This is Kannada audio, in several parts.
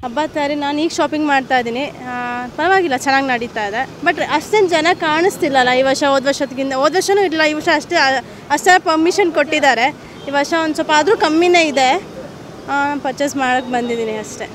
ಹಬ್ಬ ತಯಾರಿ ನಾನು ಈಗ ಶಾಪಿಂಗ್ ಮಾಡ್ತಾ ಇದ್ದೀನಿ ಪರವಾಗಿಲ್ಲ ಚೆನ್ನಾಗಿ ನಡೀತಾ ಇದೆ ಬಟ್ ಅಷ್ಟೇನು ಜನ ಕಾಣಿಸ್ತಿಲ್ಲಲ್ಲ ಈ ವರ್ಷ ಹೋದ ವರ್ಷಕ್ಕಿಂತ ಹೋದ ವರ್ಷನೂ ಇಲ್ಲ ಈ ವರ್ಷ ಅಷ್ಟೇ ಅಷ್ಟೇ ಪರ್ಮಿಷನ್ ಕೊಟ್ಟಿದ್ದಾರೆ ಈ ವರ್ಷ ಒಂದು ಸ್ವಲ್ಪ ಆದರೂ ಕಮ್ಮಿನೇ ಇದೆ ಪರ್ಚೇಸ್ ಮಾಡೋಕ್ಕೆ ಬಂದಿದ್ದೀನಿ ಅಷ್ಟೇ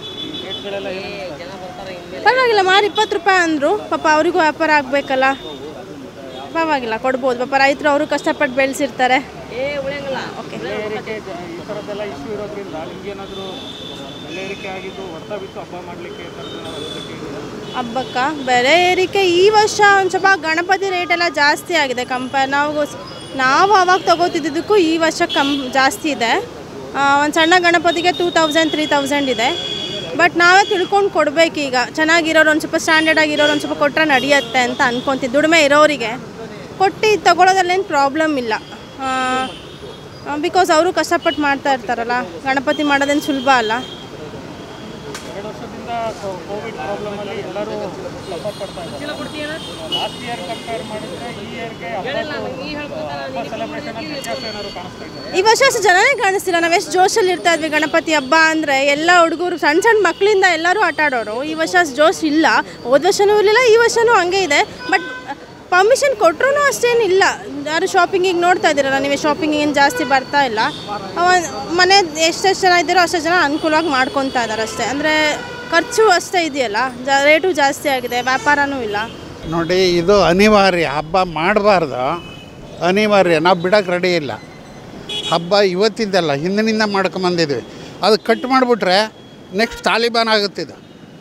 ಪರವಾಗಿಲ್ಲ ಮಾರು ಇಪ್ಪತ್ತು ರೂಪಾಯಿ ಅಂದರು ಪಾಪ ಅವರಿಗೂ ವ್ಯಾಪಾರ ಆಗಬೇಕಲ್ಲ ಪರವಾಗಿಲ್ಲ ಕೊಡ್ಬೋದು ಪಾಪ ರೈತರು ಅವರು ಕಷ್ಟಪಟ್ಟು ಬೆಳೆಸಿರ್ತಾರೆ ಓಕೆ ಬೆಲೆ ಏರಿಕೆ ಜ- ಈ ಥರದ್ದೆಲ್ಲ ಇಶ್ಯೂ ಇರೋದ್ರಿಂದ ನಿಮ್ಗೇನಾದರೂ ಬೆಲೆ ಏರಿಕೆ ಆಗಿದ್ದು ಹೊಡ್ತಾ ಬಿತ್ತು ಹಬ್ಬ ಮಾಡಲಿಕ್ಕೆ ಈ ಥರದ್ದು ಏನಾದ್ರು ಅನ್ಸುತ್ತೆ ಇದೆಯಾ? ಹಬ್ಬಕ್ಕ ಬೆಲೆ ಏರಿಕೆ ಈ ವರ್ಷ ಒಂದು ಸ್ವಲ್ಪ ಗಣಪತಿ ರೇಟ್ ಎಲ್ಲ ಜಾಸ್ತಿ ಆಗಿದೆ ಕಂಪೇರ್ ನಾವು ನಾವು ಅವಾಗ ತಗೋತಿದ್ದಕ್ಕೂ ಈ ವರ್ಷ ಕಮ್ ಜಾಸ್ತಿ ಇದೆ ಒಂದು ಸಣ್ಣ ಗಣಪತಿಗೆ ಟೂ ತೌಸಂಡ್ ತ್ರೀ ತೌಸಂಡ್ ಇದೆ ಬಟ್ ನಾವೇ ತಿಳ್ಕೊಂಡು ಕೊಡಬೇಕು ಈಗ ಚೆನ್ನಾಗಿರೋರು ಒಂದು ಸ್ವಲ್ಪ ಸ್ಟ್ಯಾಂಡರ್ಡ್ ಆಗಿರೋರು ಒಂದು ಸ್ವಲ್ಪ ಕೊಟ್ಟರೆ ನಡೆಯುತ್ತೆ ಅಂತ ಅನ್ಕೊತೀವಿ ದುಡಿಮೆ ಇರೋರಿಗೆ ಕೊಟ್ಟು ತಗೊಳ್ಳೋದ್ರಲ್ಲೇನು ಪ್ರಾಬ್ಲಮ್ ಇಲ್ಲ ಬಿಕಾಸ್ ಅವರು ಕಷ್ಟಪಟ್ಟು ಮಾಡ್ತಾ ಇರ್ತಾರಲ್ಲ ಗಣಪತಿ ಮಾಡೋದೇನು ಸುಲಭ ಅಲ್ಲ ಎರಡು ವರ್ಷದಿಂದ ಕೋವಿಡ್ ಪ್ರಾಬ್ಲಮಲ್ಲಿ ಎಲ್ಲರೂ ಹಬ್ಬ ಪಡ್ತಾ ಇದ್ದಾರೆ ಲಾಸ್ಟ್ ಇಯರ್ ಕಂಪೇರ್ ಮಾಡಿದ್ರೆ ಈ ಇಯರ್ಗೆ ಹಬ್ಬ ಸೆಲೆಬ್ರೇಷನಲ್ಲಿ ವ್ಯತ್ಯಾಸ ಏನಾದ್ರು ಕಾಣಿಸ್ತಾ ಇದೆ ಈ ವರ್ಷ ಅಷ್ಟು ಜನನೇ ಕಾಣಿಸ್ತಿಲ್ಲ ನಾವು ಎಷ್ಟು ಜೋಶಲ್ಲಿ ಇರ್ತಾ ಇದ್ವಿ ಗಣಪತಿ ಹಬ್ಬ ಅಂದರೆ ಎಲ್ಲ ಹುಡುಗರು ಸಣ್ಣ ಸಣ್ಣ ಮಕ್ಕಳಿಂದ ಎಲ್ಲರೂ ಆಟ ಆಡೋರು ಈ ವರ್ಷ ಅಷ್ಟು ಜೋಶ್ ಇಲ್ಲ ಹೋದ ವರ್ಷನೂ ಇರಲಿಲ್ಲ ಈ ವರ್ಷನೂ ಹಂಗೆ ಇದೆ ಬಟ್ ಪರ್ಮಿಷನ್ ಕೊಟ್ಟರು ಅಷ್ಟೇನಿಲ್ಲ ಯಾರು ಶಾಪಿಂಗಿಗೆ ನೋಡ್ತಾ ಇದ್ದೀರಲ್ಲ ನೀವು ಶಾಪಿಂಗಿಗೆ ಏನು ಜಾಸ್ತಿ ಬರ್ತಾ ಇಲ್ಲ ಅವ- ಮನೆ ಎಷ್ಟೆಷ್ಟು ಜನ ಇದ್ದೀರೋ ಅಷ್ಟು ಜನ ಅನುಕೂಲವಾಗಿ ಮಾಡ್ಕೊತಾ ಇದ್ದಾರೆ ಅಷ್ಟೇ ಅಂದರೆ ಖರ್ಚು ಅಷ್ಟೇ ಇದೆಯಲ್ಲ ಜಾ ರೇಟು ಜಾಸ್ತಿ ಆಗಿದೆ ವ್ಯಾಪಾರನೂ ಇಲ್ಲ ನೋಡಿ ಇದು ಅನಿವಾರ್ಯ ಹಬ್ಬ ಮಾಡಬಾರ್ದು ಅನಿವಾರ್ಯ ನಾವು ಬಿಡೋಕೆ ರೆಡಿ ಇಲ್ಲ ಹಬ್ಬ ಇವತ್ತಿದ್ದಲ್ಲ ಹಿಂದಿನಿಂದ ಮಾಡ್ಕೊಂಬಂದಿದ್ವಿ ಅದು ಕಟ್ ಮಾಡಿಬಿಟ್ರೆ ನೆಕ್ಸ್ಟ್ ತಾಲಿಬಾನ್ ಆಗುತ್ತಿದೆ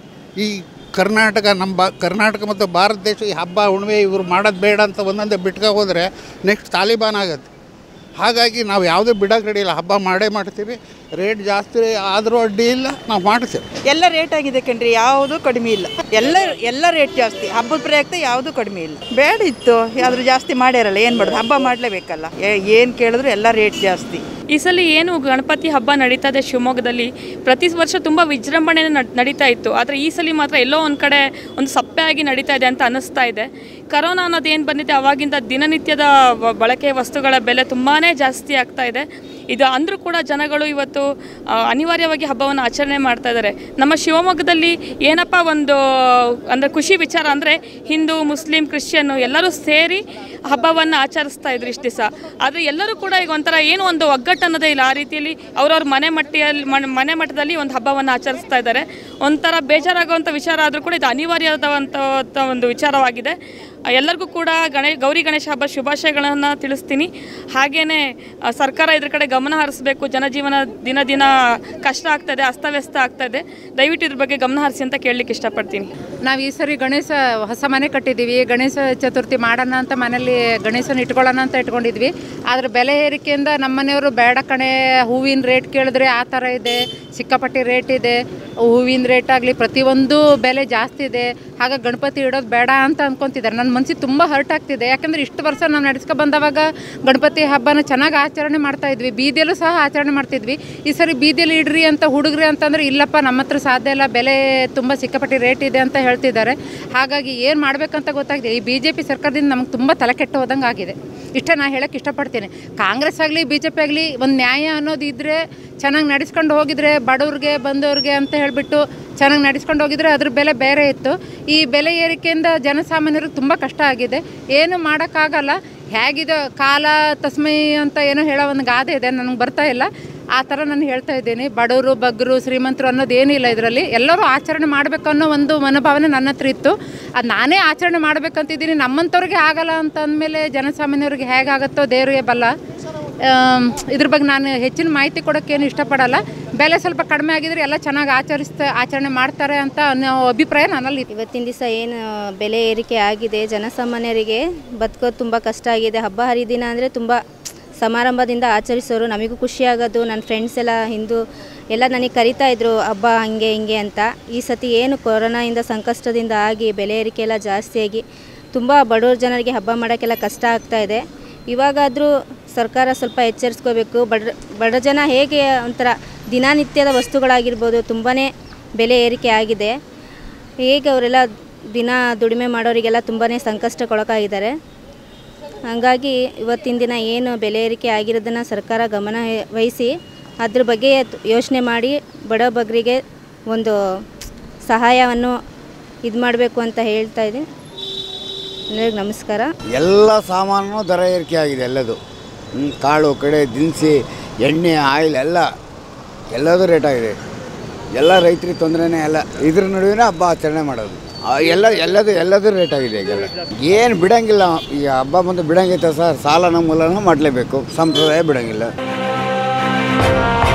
ಈ ಕರ್ನಾಟಕ ನಮ್ಮ ಬಾ ಕರ್ನಾಟಕ ಮತ್ತು ಭಾರತ ದೇಶ ಈ ಹಬ್ಬ ಹುಣ್ಣಿಮೆ ಇವರು ಮಾಡೋದು ಬೇಡ ಅಂತ ಒಂದೊಂದೇ ಬಿಟ್ಕೊ ಹೋದರೆ ನೆಕ್ಸ್ಟ್ ತಾಲಿಬಾನ್ ಆಗುತ್ತೆ ಹಾಗಾಗಿ ನಾವು ಯಾವುದೂ ಬಿಡೋಕೆ ರೆಡಿ ಇಲ್ಲ ಹಬ್ಬ ಮಾಡೇ ಮಾಡ್ತೀವಿ ರೇಟ್ ಜಾಸ್ತಿ ಆದರೂ ಅಡ್ಡಿ ಇಲ್ಲ ನಾವು ಮಾಡ್ತೀವಿ ಎಲ್ಲ ರೇಟ್ ಆಗಿದೆ ಕಣ್ರಿ ಯಾವುದು ಕಡಿಮೆ ಇಲ್ಲ ಎಲ್ಲ ಎಲ್ಲ ರೇಟ್ ಜಾಸ್ತಿ ಹಬ್ಬದ ಪ್ರಯುಕ್ತ ಯಾವುದು ಕಡಿಮೆ ಇಲ್ಲ ಬೇಡ ಇತ್ತು ಆದ್ರೂ ಜಾಸ್ತಿ ಮಾಡ್ಯಾರಲ್ಲ ಏನು ಮಾಡೋದು ಹಬ್ಬ ಮಾಡಲೇಬೇಕಲ್ಲ ಏನು ಕೇಳಿದ್ರು ಎಲ್ಲ ರೇಟ್ ಜಾಸ್ತಿ ಈ ಸಲ ಏನು ಗಣಪತಿ ಹಬ್ಬ ನಡೀತಾ ಇದೆ ಶಿವಮೊಗ್ಗದಲ್ಲಿ ಪ್ರತಿ ವರ್ಷ ತುಂಬ ವಿಜೃಂಭಣೆ ನಡೀತಾ ಇತ್ತು ಆದರೆ ಈ ಸಲ ಮಾತ್ರ ಎಲ್ಲೋ ಒಂದು ಕಡೆ ಒಂದು ಸಪ್ಪೆ ಆಗಿ ನಡೀತಾ ಇದೆ ಅಂತ ಅನ್ನಿಸ್ತಾ ಇದೆ ಕರೋನಾ ಅನ್ನೋದು ಏನು ಬಂದಿದೆ ಅವಾಗಿಂದ ದಿನನಿತ್ಯದ ವ- ಬಳಕೆ ವಸ್ತುಗಳ ಬೆಲೆ ತುಂಬಾ ಜಾಸ್ತಿ ಆಗ್ತಾ ಇದೆ ಇದು ಅಂದರೂ ಕೂಡ ಜನಗಳು ಇವತ್ತು ಆ, ಅನಿವಾರ್ಯವಾಗಿ ಹಬ್ಬವನ್ನು ಆಚರಣೆ ಮಾಡ್ತಾ ಇದ್ದಾರೆ ನಮ್ಮ ಶಿವಮೊಗ್ಗದಲ್ಲಿ ಏನಪ್ಪ ಒಂದು ಅಂದರೆ ಖುಷಿ ವಿಚಾರ ಅಂದರೆ ಹಿಂದೂ ಮುಸ್ಲಿಂ ಕ್ರಿಶ್ಚಿಯನ್ನು ಎಲ್ಲರೂ ಸೇರಿ ಹಬ್ಬವನ್ನು ಆಚರಿಸ್ತಾ ಇದ್ರು ಇಷ್ಟು ದಿವಸ ಆದರೆ ಎಲ್ಲರೂ ಕೂಡ ಈಗ ಒಂಥರ ಏನು ಒಂದು ಒಗ್ಗಟ್ಟು ಅನ್ನೋದೇ ಇಲ್ಲ ಆ ರೀತಿಯಲ್ಲಿ ಅವ್ರವ್ರ ಮನೆ ಮಟ್ಟಿಯಲ್ಲಿ ಮನೆ- ಮನೆ ಮಟ್ಟದಲ್ಲಿ ಒಂದು ಹಬ್ಬವನ್ನು ಆಚರಿಸ್ತಾ ಇದ್ದಾರೆ ಒಂಥರ ಬೇಜಾರಾಗುವಂಥ ವಿಚಾರ ಆದರೂ ಕೂಡ ಇದು ಅನಿವಾರ್ಯವಾದಂಥ ಒಂದು ವಿಚಾರವಾಗಿದೆ ಎಲ್ಲರಿಗೂ ಕೂಡ ಗಣೇ ಗೌರಿ ಗಣೇಶ ಹಬ್ಬ ಶುಭಾಶಯಗಳನ್ನು ತಿಳಿಸ್ತೀನಿ ಹಾಗೆಯೇ ಸರ್ಕಾರ ಇದ್ರ ಕಡೆ ಗಮನ ಹರಿಸಬೇಕು ಜನಜೀವನ ದಿನ ದಿನ ಕಷ್ಟ ಆಗ್ತದೆ ಅಸ್ತವ್ಯಸ್ತ ಆಗ್ತದೆ ದಯವಿಟ್ಟು ಇದ್ರ ಬಗ್ಗೆ ಗಮನ ಹರಿಸಿ ಅಂತ ಕೇಳಲಿಕ್ಕೆ ಇಷ್ಟಪಡ್ತೀನಿ ನಾವು ಈ ಸರಿ ಗಣೇಶ ಹೊಸ ಮನೆ ಕಟ್ಟಿದ್ದೀವಿ ಗಣೇಶ ಚತುರ್ಥಿ ಮಾಡೋಣ ಅಂತ ಮನೇಲಿ ಗಣೇಶನ ಇಟ್ಕೊಳ್ಳೋಣ ಅಂತ ಇಟ್ಕೊಂಡಿದ್ವಿ ಆದರೆ ಬೆಲೆ ಏರಿಕೆಯಿಂದ ನಮ್ಮ ಮನೆಯವರು ಬೇಡ ಕಣೆ ಹೂವಿನ ರೇಟ್ ಕೇಳಿದ್ರೆ ಆ ಥರ ಇದೆ ಸಿಕ್ಕಾಪಟ್ಟಿ ರೇಟ್ ಇದೆ ಹೂವಿನ ರೇಟ್ ಆಗಲಿ ಪ್ರತಿಯೊಂದು ಬೆಲೆ ಜಾಸ್ತಿ ಇದೆ ಹಾಗಾಗಿ ಗಣಪತಿ ಇಡೋದು ಬೇಡ ಅಂತ ಅನ್ಕೊತಿದ್ದಾರೆ ನನ್ನ ಮನಸ್ಸಿಗೆ ತುಂಬ ಹರ್ಟ್ ಆಗ್ತಿದೆ ಯಾಕಂದರೆ ಇಷ್ಟು ವರ್ಷ ನಾವು ನಡೆಸ್ಕೊ ಬಂದವಾಗ ಗಣಪತಿ ಹಬ್ಬನ ಚೆನ್ನಾಗಿ ಆಚರಣೆ ಮಾಡ್ತಾ ಇದ್ವಿ ಬೀದಿಯಲ್ಲೂ ಸಹ ಆಚರಣೆ ಮಾಡ್ತಿದ್ವಿ ಈ ಸರಿ ಬೀದಿಯಲ್ಲಿ ಇಡ್ರಿ ಅಂತ ಹುಡುಗ್ರಿ ಅಂತಂದ್ರೆ ಇಲ್ಲಪ್ಪ ನಮ್ಮ ಹತ್ರ ಸಾಧ್ಯ ಇಲ್ಲ ಬೆಲೆ ತುಂಬ ಸಿಕ್ಕಾಪಟ್ಟಿ ರೇಟ್ ಇದೆ ಅಂತ ಹೇಳ್ತಿದ್ದಾರೆ ಹಾಗಾಗಿ ಏನು ಮಾಡಬೇಕಂತ ಗೊತ್ತಾಗಿದೆ ಈ ಬಿ ಜೆ ಪಿ ಸರ್ಕಾರದಿಂದ ನಮಗೆ ತುಂಬ ತಲೆ ಕೆಟ್ಟು ಹೋದಂಗೆ ಆಗಿದೆ ಇಷ್ಟೇ ನಾನು ಹೇಳಕ್ಕೆ ಇಷ್ಟಪಡ್ತೀನಿ ಕಾಂಗ್ರೆಸ್ ಆಗಲಿ ಬಿ ಜೆ ಪಿ ಆಗಲಿ ಒಂದು ನ್ಯಾಯ ಅನ್ನೋದು ಇದ್ದರೆ ಚೆನ್ನಾಗಿ ನಡೆಸ್ಕೊಂಡು ಹೋಗಿದ್ರೆ ಬಡವ್ರಿಗೆ ಬಂದವ್ರಿಗೆ ಅಂತ ಹೇಳಿಬಿಟ್ಟು ಚೆನ್ನಾಗಿ ನಡೆಸ್ಕೊಂಡು ಹೋಗಿದ್ರೆ ಅದ್ರ ಬೆಲೆ ಬೇರೆ ಇತ್ತು ಈ ಬೆಲೆ ಏರಿಕೆಯಿಂದ ಜನಸಾಮಾನ್ಯರಿಗೆ ತುಂಬ ಕಷ್ಟ ಆಗಿದೆ ಏನು ಮಾಡೋಕ್ಕಾಗಲ್ಲ ಹೇಗಿದೆ ಕಾಲ ತಸ್ಮೈ ಅಂತ ಏನೋ ಹೇಳೋ ಒಂದು ಗಾದೆ ಇದೆ ನನಗೆ ಬರ್ತಾ ಇಲ್ಲ ಆ ಥರ ನಾನು ಹೇಳ್ತಾ ಇದ್ದೀನಿ ಬಡವರು ಬಗ್ಗರು ಶ್ರೀಮಂತರು ಅನ್ನೋದು ಏನಿಲ್ಲ ಇದರಲ್ಲಿ ಎಲ್ಲರೂ ಆಚರಣೆ ಮಾಡಬೇಕು ಅನ್ನೋ ಒಂದು ಮನೋಭಾವನೆ ನನ್ನ ಹತ್ರ ಇತ್ತು ಅದು ನಾನೇ ಆಚರಣೆ ಮಾಡ್ಬೇಕಂತಿದ್ದೀನಿ ನಮ್ಮಂಥವ್ರಿಗೆ ಆಗಲ್ಲ ಅಂತ ಅಂದಮೇಲೆ ಜನಸಾಮಾನ್ಯರಿಗೆ ಹೇಗಾಗುತ್ತೋ ದೇವರಿಗೆ ಬಲ್ಲ ಆಮ್, ಇದ್ರ ಬಗ್ಗೆ ನಾನು ಹೆಚ್ಚಿನ ಮಾಹಿತಿ ಕೊಡೋಕ್ಕೇನು ಇಷ್ಟಪಡಲ್ಲ ಬೆಲೆ ಸ್ವಲ್ಪ ಕಡಿಮೆ ಆಗಿದ್ರೆ ಎಲ್ಲ ಚೆನ್ನಾಗಿ ಆಚರಿಸ್ತಾ ಆಚರಣೆ ಮಾಡ್ತಾರೆ ಅಂತ ಅನ್ನೋ ಅಭಿಪ್ರಾಯ ನನ್ನಲ್ಲಿ ಇದೆ. ಇವತ್ತಿನ ದಿವಸ ಏನು ಬೆಲೆ ಏರಿಕೆ ಆಗಿದೆ ಜನಸಾಮಾನ್ಯರಿಗೆ ಬದುಕೋದು ತುಂಬ ಕಷ್ಟ ಆಗಿದೆ ಹಬ್ಬ ಹರಿದಿನ ಅಂದರೆ ತುಂಬ ಸಮಾರಂಭದಿಂದ ಆಚರಿಸೋರು ನಮಗೂ ಖುಷಿ ಆಗೋದು ನನ್ನ ಫ್ರೆಂಡ್ಸ್ ಎಲ್ಲ ಹಿಂದೂ ಎಲ್ಲ ನನಗೆ ಕರಿತಾ ಇದ್ರು ಹಬ್ಬ ಹಂಗೆ ಹಿಂಗೆ ಅಂತ ಈ ಸತಿ ಏನು ಕೊರೋನಾಯಿಂದ ಸಂಕಷ್ಟದಿಂದ ಆಗಿ ಬೆಲೆ ಏರಿಕೆ ಎಲ್ಲ ಜಾಸ್ತಿ ಆಗಿ ತುಂಬ ಬಡವ್ರ ಜನರಿಗೆ ಹಬ್ಬ ಮಾಡೋಕ್ಕೆಲ್ಲ ಕಷ್ಟ ಆಗ್ತಾ ಇದೆ ಇವಾಗಾದರೂ ಸರ್ಕಾರ ಸ್ವಲ್ಪ ಎಚ್ಚರಿಸ್ಕೋಬೇಕು ಬಡ ಬಡ ಜನ ಹೇಗೆ ಒಂಥರ ದಿನನಿತ್ಯದ ವಸ್ತುಗಳಾಗಿರ್ಬೋದು ತುಂಬಾ ಬೆಲೆ ಏರಿಕೆ ಆಗಿದೆ ಹೇಗೆ ಅವರೆಲ್ಲ ದಿನ ದುಡಿಮೆ ಮಾಡೋರಿಗೆಲ್ಲ ತುಂಬಾ ಸಂಕಷ್ಟಕ್ಕೊಳಗಾಗಿದ್ದಾರೆ ಹಾಗಾಗಿ ಇವತ್ತಿನ ದಿನ ಏನು ಬೆಲೆ ಏರಿಕೆ ಆಗಿರೋದನ್ನು ಸರ್ಕಾರ ಗಮನ ವಹಿಸಿ ಅದ್ರ ಬಗ್ಗೆ ಯೋಚನೆ ಮಾಡಿ ಬಡ ಬಗ್ಗರಿಗೆ ಒಂದು ಸಹಾಯವನ್ನು ಇದು ಮಾಡಬೇಕು ಅಂತ ಹೇಳ್ತಾ ಇದ್ದೀನಿ ಎಲ್ಲರಿಗೂ ನಮಸ್ಕಾರ ಎಲ್ಲ ಸಾಮಾನು ದರ ಏರಿಕೆ ಆಗಿದೆ ಎಲ್ಲದು ಹ್ಮ್, ಕಾಳು ಕಡೆ ದಿನಸಿ ಎಣ್ಣೆ ಆಯಿಲ್ ಎಲ್ಲ ಎಲ್ಲದೂ ರೇಟ್ ಆಗಿದೆ ಎಲ್ಲ ರೈತರಿಗೆ ತೊಂದರೆನೇ ಎಲ್ಲ ಇದ್ರ ನಡುವಿನ ಹಬ್ಬ ಆಚರಣೆ ಮಾಡೋದು ಆ, ಎಲ್ಲ ಎಲ್ಲದು ಎಲ್ಲದೂ ರೇಟ್ ಆಗಿದೆ ಈಗೆಲ್ಲ ಏನು ಬಿಡಂಗಿಲ್ಲ ಈಗ ಹಬ್ಬ ಬಂದು ಬಿಡಂಗೈತೆ ಸರ್ ಸಾಲನ ಮೂಲನ ಮಾಡಲೇಬೇಕು ಸಂಪ್ರದಾಯ ಬಿಡಂಗಿಲ್ಲ